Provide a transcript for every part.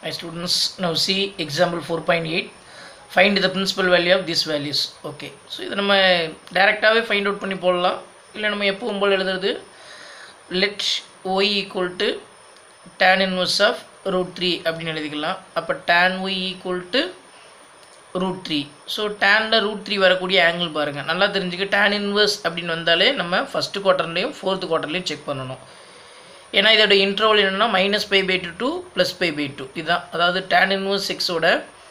My students now see example 4.8 find the principal value of these values okay so இது நம்ம டேரெக்டாகவே find out பண்ணி போடலாம் இல்லை நம்ம எப்பவும் போல் எழுதுறது let y equal to tan inverse of root three அப்படின்னு எழுதிக்கலாம் அப்போ tan y equal to root three so டேனில் ரூட் த்ரீ வரக்கூடிய ஆங்கிள் பாருங்கள் நல்லா தெரிஞ்சுக்க டேன் இன்வர்ஸ் அப்படின்னு வந்தாலே நம்ம ஃபஸ்ட்டு குவார்ட்டர்லேயும் ஃபோர்த்து குவார்ட்டர்லேயும் செக் பண்ணணும் ஏன்னா இதோட இன்டர்வல் என்னென்னா minus pi by two to plus pi by two இதுதான் அதாவது டேன் இன்வர்ஸ் சிக்ஸோட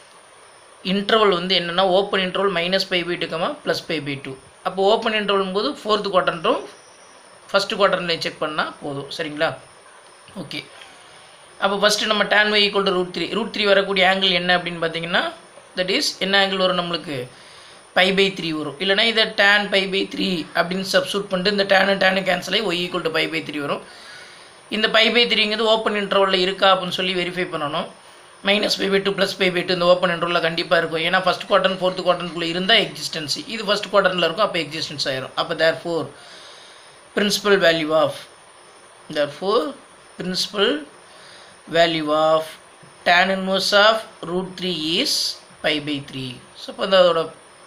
இன்டர்வல் வந்து என்னென்னா open interval minus pi by டூக்கமா ப்ளஸ் பை பை டூ அப்போ ஓப்பன் இன்டர்வல் போது ஃபோர்த்து குவார்ட்டர்ன்றும் ஃபஸ்ட்டு குவார்ட்டர்லையும் செக் பண்ணால் போதும் சரிங்களா ஓகே அப்போ ஃபஸ்ட்டு நம்ம tan y equal to root three root three வரக்கூடிய ஆங்கிள் என்ன அப்படின்னு பார்த்தீங்கன்னா தட் இஸ் என்ன ஆங்கிள் வரும் நம்மளுக்கு பை பை த்ரீ வரும் இல்லைனா இதை டேன் பை பை த்ரீ அப்படின்னு சப்ஸ்டியூட் பண்ணிட்டு இந்த டேனு டேனு கேன்சல் ஆகி y equal to pi by three வரும் இந்த பை பை த்ரீங்கிறது ஓப்பன் இன்டர்வலில் இருக்கா அப்படின்னு சொல்லி வெரிஃபை பண்ணணும் minus pi by two plus pi by two இந்த ஓப்பன் இன்டர்வலில் கண்டிப்பாக இருக்கும் ஏன்னா ஃபஸ்ட் குவார்டர் ஃபோர்த்து குவார்டருக்குள்ளே இருந்தால் எக்ஸிஸ்டன்சி இது ஃபஸ்ட் குவார்டரில் இருக்கும் அப்போ எக்ஸிஸ்டன்ஸ் ஆயிரும் அப்போ therefore principal value of therefore principal value of tan inverse of root three is pi by three so இப்போ அந்த அதோட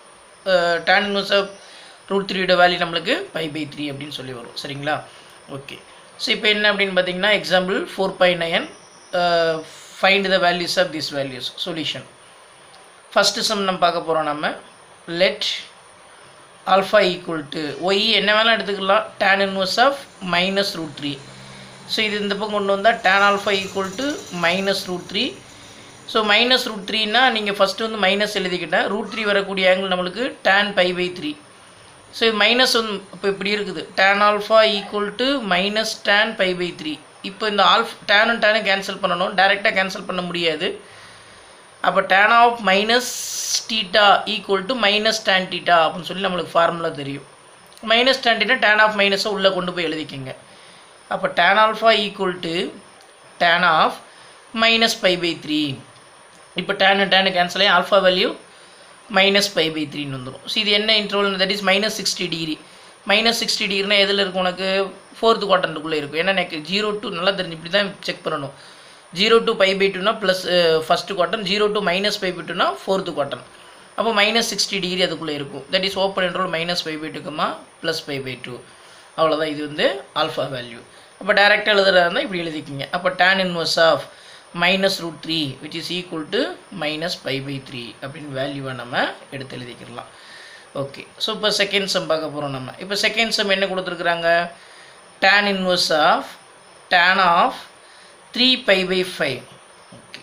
டேன் இன்வர்ஸ் ஆஃப் ரூட் த்ரீயோட வேல்யூ நம்மளுக்கு பை பை த்ரீ அப்படின்னு சொல்லி வரும் சரிங்களா ஓகே ஸோ இப்போ என்ன அப்படின்னு பார்த்தீங்கன்னா example four point nine find the values of this values solution first sum நம்ம பார்க்க போகிறோம் நம்ம let alpha equal to y என்ன வேணால் எடுத்துக்கலாம் tan inverse of minus root three so இது இந்த பக்கம் கொண்டு வந்தால் tan alpha equal to minus root three so minus root த்ரீனா நீங்கள் ஃபஸ்ட்டு வந்து மைனஸ் எழுதிக்கிட்டேன் ரூட் த்ரீ வரக்கூடிய ஆங்கிள் நம்மளுக்கு tan pi by three so இது மைனஸ் வந்து இப்போ இப்படி இருக்குது tan alpha equal to minus tan pi by three இப்போ இந்த ஆல்ஃப் டேனும் டேனும் கேன்சல் பண்ணணும் டேரெக்டாக கேன்சல் பண்ண முடியாது அப்போ tan of minus theta equal to minus tan theta அப்படின்னு சொல்லி நம்மளுக்கு ஃபார்முலா தெரியும் minus tan theta tan of மைனஸை உள்ளே கொண்டு போய் எழுதிக்கங்க அப்போ tan alpha equal to tan of minus pi by three இப்போ டேனு டேனு கேன்சல் ஆகி alpha value minus pi by த்ரீன்னு வந்துடும் ஸோ இது என்ன interval that is minus sixty degree minus sixty டிகிரினா எதில் இருக்கும் உனக்கு ஃபோர்த்து குவார்டருக்குள்ளே இருக்கும் ஏன்னா எனக்கு ஜீரோ டூ நல்லா தெரிஞ்சு இப்படி தான் செக் பண்ணணும் ஜீரோ டூ பை பை டூனா plus first quarter zero to minus pi by டூனா ஃபோர்த்து குவார்டர் அப்போ மைனஸ் சிக்ஸ்டி டிகிரி அதுக்குள்ளே இருக்கும் that is open interval minus pi by டூக்குமா ப்ளஸ் பை பை டூ அவ்வளோதான் இது வந்து ஆல்ஃபா வேல்யூ அப்போ டேரெக்டாக எழுதுறதா இருந்தால் இப்படி எழுதிக்கிங்க அப்போ tan inverse of minus root three which is equal to minus pi by three அப்படின்னு வேல்யூவை நம்ம எடுத்து எழுதிக்கிடலாம் ஓகே ஸோ இப்போ செகண்ட் சம் பார்க்க போகிறோம் நம்ம இப்போ செகண்ட் சம் என்ன கொடுத்துருக்குறாங்க tan inverse of tan of three pi by five okay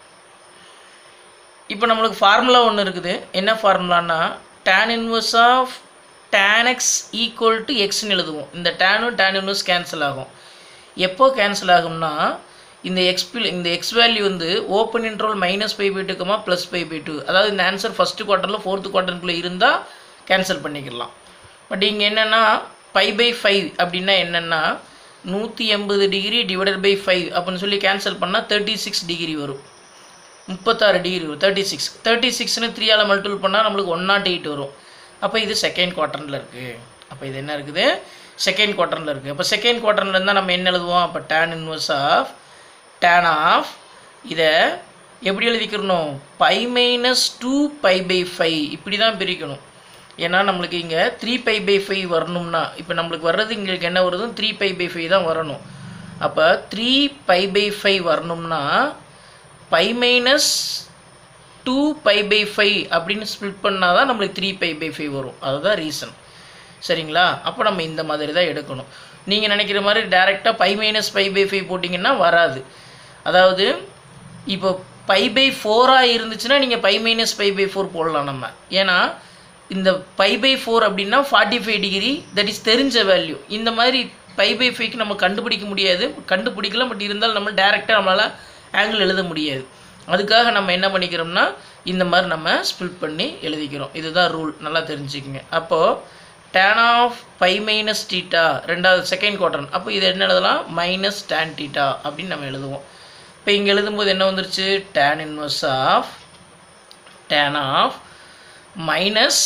இப்போ நம்மளுக்கு ஃபார்முலா ஒன்று இருக்குது என்ன ஃபார்முலான்னா tan inverse of tan x equal to எக்ஸ்னு எழுதுவோம் இந்த டேனும் டேன் இன்வர்ஸ் கேன்சல் ஆகும் எப்போ கேன்சல் ஆகும்னா இந்த எக்ஸ்பில் இந்த எக்ஸ் வேல்யூ வந்து open interval minus pi by டூக்கமா ப்ளஸ் பை பை டூ அதாவது இந்த ஆன்சர் ஃபஸ்ட்டு குவார்ட்டரில் ஃபோர்த்து குவார்ட்டருக்குள்ளே இருந்தால் கேன்சல் பண்ணிக்கலாம் பட் இங்கே என்னென்னா பை பை ஃபைவ் அப்படின்னா என்னென்னா நூற்றி எண்பது டிகிரி டிவைடட் பை ஃபைவ் அப்படின்னு சொல்லி கேன்சல் பண்ணால் தேர்ட்டி சிக்ஸ் டிகிரி வரும் முப்பத்தாறு டிகிரி வரும் தேர்ட்டி சிக்ஸ் தேர்ட்டி சிக்ஸ்னு த்ரீயால் மல்டிபிள் பண்ணால் நம்மளுக்கு ஒன் நாட் எயிட் வரும் அப்போ இது செகண்ட் குவார்ட்டரில் இருக்குது அப்போ இது என்ன இருக்குது செகண்ட் குவார்ட்டரில் இருக்குது அப்போ செகண்ட் குவார்ட்டரில் இருந்தால் நம்ம என்ன எழுதுவோம் அப்போ tan inverse of tan of இதை எப்படி எழுதிக்கிறணும் pi minus two pi by five இப்படி தான் பிரிக்கணும் ஏன்னா நம்மளுக்கு இங்கே த்ரீ பை பை ஃபைவ் வரணும்னா இப்போ நம்மளுக்கு வர்றது எங்களுக்கு என்ன வருது த்ரீ பை பை ஃபைவ் தான் வரணும் அப்போ த்ரீ பை பை ஃபைவ் வரணும்னா pi minus two pi by five அப்படின்னு ஸ்ப்ளிட் பண்ணால் தான் நம்மளுக்கு த்ரீ பை பை ஃபைவ் வரும் அதுதான் ரீசன் சரிங்களா அப்போ நம்ம இந்த மாதிரி தான் எடுக்கணும் நீங்கள் நினைக்கிற மாதிரி டேரெக்டாக pi minus pi by five போட்டிங்கன்னா வராது அதாவது இப்போ பை பை ஃபோராக இருந்துச்சுன்னா நீங்கள் pi minus pi by four போடலாம் நம்ம ஏன்னா இந்த பை பை ஃபோர் அப்படின்னா forty five degree that is தெரிஞ்ச வேல்யூ இந்த மாதிரி பை பை ஃபைவ்க்கு நம்ம கண்டுபிடிக்க முடியாது கண்டுபிடிக்கலாம் பட் இருந்தாலும் நம்ம டேரெக்டாக நம்மளால் ஆங்கிள் எழுத முடியாது அதுக்காக நம்ம என்ன பண்ணிக்கிறோம்னா இந்த மாதிரி நம்ம ஸ்பிளிட் பண்ணி எழுதிக்கிறோம் இதுதான் ரூல் நல்லா தெரிஞ்சுக்கங்க அப்போது tan of pi minus theta ரெண்டாவது செகண்ட் குவார்டர் அப்போ இது என்ன எழுதலாம் மைனஸ் டேன் டீட்டா அப்படின்னு நம்ம எழுதுவோம் இப்போ இங்கே எழுதும்போது என்ன வந்துருச்சு tan inverse of tan of minus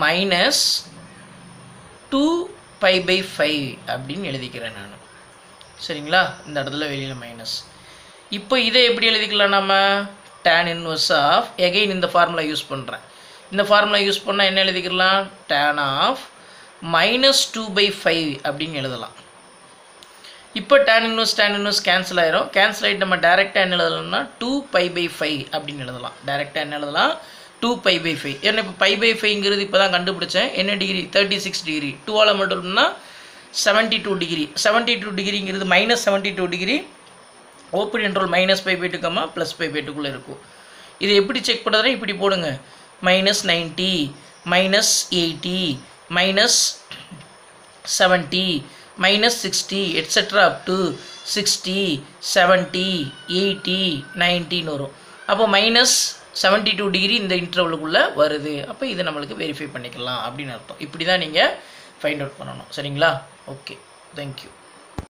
minus two pi by five அப்படின்னு எழுதிக்கிறேன் நான் சரிங்களா இந்த இடத்துல வெளியில் மைனஸ் இப்போ இதை எப்படி எழுதிக்கலாம் நம்ம tan இன்வர்ஸ் ஆஃப் எகைன் இந்த ஃபார்முலா யூஸ் பண்ணுறேன் இந்த ஃபார்முலா யூஸ் பண்ணால் என்ன எழுதிக்கலாம் tan of minus two pi five அப்படின்னு எழுதலாம் இப்போ tan inverse tan inverse cancel ஆயிரும் கேன்சல் ஆகிட்டு நம்ம டேரெக்டாக என்ன எழுதலாம்னா டூ பை பை ஃபைவ் அப்படின்னு எழுதலாம் டேரெக்டாக என்ன எழுதலாம் டூ பை பை ஃபைவ் ஏன்னா இப்போ பை பை ஃபைவ்ங்கிறது இப்போ தான் கண்டுபிடிச்சேன் என்ன டிகிரி தேர்ட்டி சிக்ஸ் டிகிரி டூவால் மட்டும்னா seventy two degree seventy two டிகிரிங்கிறது minus seventy two degree open interval minus pi by டூக்கம்மா ப்ளஸ் பை பை டூக்குள்ளே இருக்கும் இது எப்படி செக் பண்ணுறதுனா இப்படி போடுங்க minus ninety minus eighty minus seventy minus sixty etcetera up to sixty seventy eighty நைன்ட்டின்னு வரும் அப்போ மைனஸ் செவன்ட்டி டூ டிகிரி இந்த இன்டர்வலுக்குள்ளே வருது அப்போ இதை நம்மளுக்கு வெரிஃபை பண்ணிக்கலாம் அப்படின்னு அர்த்தம் இப்படி தான் நீங்கள் ஃபைண்ட் அவுட் பண்ணணும் சரிங்களா ஓகே தேங்க்யூ